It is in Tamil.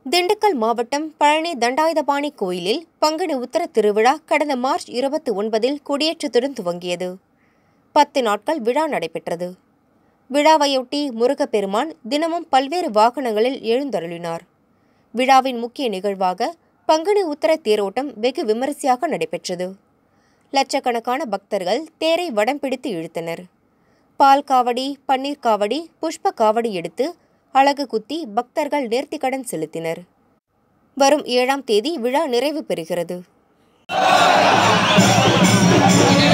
திண்டுக்கல் மாவட்டம் பழனி தண்டாயுதபாணி கோயிலில் பங்குனி உத்தர திருவிழா கடந்த மார்ச் இருபத்தி ஒன்பதில் கொடியேற்றத்துடன் துவங்கியது பத்து நாட்கள் விழா நடைபெற்றது விழாவையொட்டி முருகப்பெருமான் தினமும் பல்வேறு வாகனங்களில் எழுந்தருளினார் விழாவின் முக்கிய நிகழ்வாக பங்குனி உத்தர தேரோட்டம் வெகு விமரிசையாக நடைபெற்றது லட்சக்கணக்கான பக்தர்கள் தேரை வடம் பிடித்து இழுத்தனர் பால் காவடி பன்னீர் காவடி புஷ்ப காவடி எடுத்து அழகு குத்தி பக்தர்கள் நேர்த்திக்கடன் செலுத்தினர் வரும் ஏழாம் தேதி விழா நிறைவு பெறுகிறது